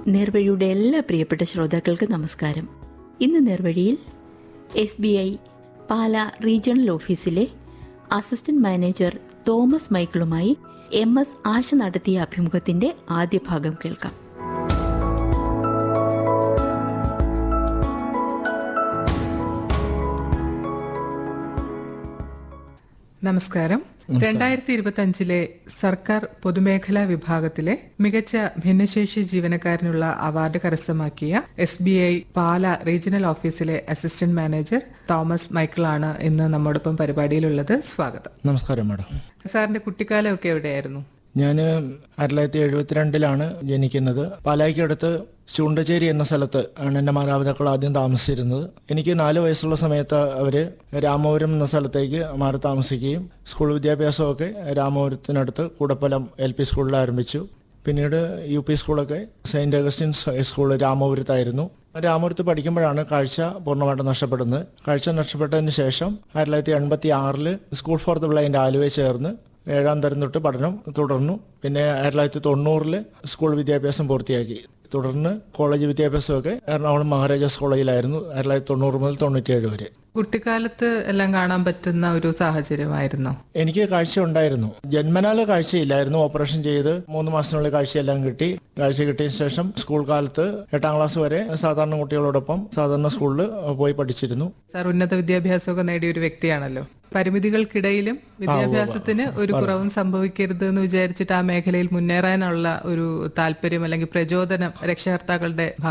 നേർവഴിയുടെ എല്ലാ പ്രിയപ്പെട്ട ശ്രോതാക്കൾക്ക് നമസ്കാരം ഇന്ന് നേർവഴിയിൽ S B I Pala regional ഓഫീസിലെ അസിസ്റ്റന്റ് മാനേജർ തോമസ് മൈക്കിളുമായി എം എസ് ആശ നടത്തിയ അഭിമുഖത്തിന്റെ ആദ്യ ഭാഗം കേൾക്കാം നമസ്കാരം രണ്ടായിരത്തി ഇരുപത്തി അഞ്ചിലെ സർക്കാർ പൊതുമേഖലാ വിഭാഗത്തിലെ മികച്ച ഭിന്നശേഷി ജീവനക്കാരനുള്ള അവാർഡ് കരസ്ഥമാക്കിയ S B I Pala regional ഓഫീസിലെ അസിസ്റ്റന്റ് മാനേജർ തോമസ് മൈക്കിളാണ് ഇന്ന് നമ്മോടൊപ്പം പരിപാടിയിലുള്ളത് സ്വാഗതം നമസ്കാരം മാഡം സാറിന്റെ കുട്ടിക്കാലമൊക്കെ എവിടെയായിരുന്നു ഞാൻ ആയിരത്തി തൊള്ളായിരത്തി എഴുപത്തിരണ്ടിലാണ് ജനിക്കുന്നത് പാലായ്ക്കടുത്ത് ചൂണ്ടച്ചേരി എന്ന സ്ഥലത്ത് ആണ് എൻ്റെ മാതാപിതാക്കൾ ആദ്യം താമസിച്ചിരുന്നത് എനിക്ക് നാല് വയസ്സുള്ള സമയത്ത് അവർ രാമപുരം എന്ന സ്ഥലത്തേക്ക് മാറി താമസിക്കുകയും സ്കൂൾ വിദ്യാഭ്യാസമൊക്കെ രാമപുരത്തിനടുത്ത് കൂടപ്പലം എൽ പി സ്കൂളിൽ ആരംഭിച്ചു പിന്നീട് യു പി സ്കൂളൊക്കെ സെയിൻറ് അഗസ്റ്റിൻസ് ഹൈസ്കൂൾ രാമപുരത്തായിരുന്നു രാമപുരത്ത് പഠിക്കുമ്പോഴാണ് കാഴ്ച പൂർണ്ണമായിട്ട് നഷ്ടപ്പെടുന്നത് കാഴ്ച നഷ്ടപ്പെട്ടതിന് ശേഷം ആയിരത്തി തൊള്ളായിരത്തി എൺപത്തി ആറില് സ്കൂൾ ഫോർ ദ ബ്ലൈൻഡ് ആലുവയിൽ ചേർന്ന് ഏഴാം തരം തൊട്ട് പഠനം തുടർന്നു പിന്നെ ആയിരത്തി തൊള്ളായിരത്തി തൊണ്ണൂറിൽ സ്കൂൾ വിദ്യാഭ്യാസം പൂർത്തിയാക്കി തുടർന്ന് കോളേജ് വിദ്യാഭ്യാസമൊക്കെ എറണാകുളം മഹാരാജാസ് കോളേജിലായിരുന്നു ആയിരത്തി തൊള്ളായിരത്തി തൊണ്ണൂറ് മുതൽ തൊണ്ണൂറ്റിയേഴ് വരെ കുട്ടിക്കാലത്ത് എല്ലാം കാണാൻ പറ്റുന്ന ഒരു സാഹചര്യമായിരുന്നോ എനിക്ക് കാഴ്ച ഉണ്ടായിരുന്നു ജന്മനാല കാഴ്ചയില്ലായിരുന്നു ഓപ്പറേഷൻ ചെയ്ത് മൂന്ന് മാസത്തിനുള്ളിൽ കാഴ്ചയെല്ലാം കിട്ടി കാഴ്ച കിട്ടിയ ശേഷം സ്കൂൾ കാലത്ത് എട്ടാം ക്ലാസ് വരെ സാധാരണ കുട്ടികളോടൊപ്പം സാധാരണ സ്കൂളിൽ പോയി പഠിച്ചിരുന്നു സാർ ഉന്നത വിദ്യാഭ്യാസമൊക്കെ നേടിയ ഒരു വ്യക്തിയാണല്ലോ പരിമിതികൾക്കിടയിലും വിദ്യാഭ്യാസത്തിന് ഒരു കുറവും സംഭവിക്കരുത് എന്ന് വിചാരിച്ചിട്ട് ആ മേഖലയിൽ മുന്നേറാനുള്ള ഒരു താല്പര്യം അല്ലെങ്കിൽ പ്രചോദനം രക്ഷകർത്താക്കളുടെ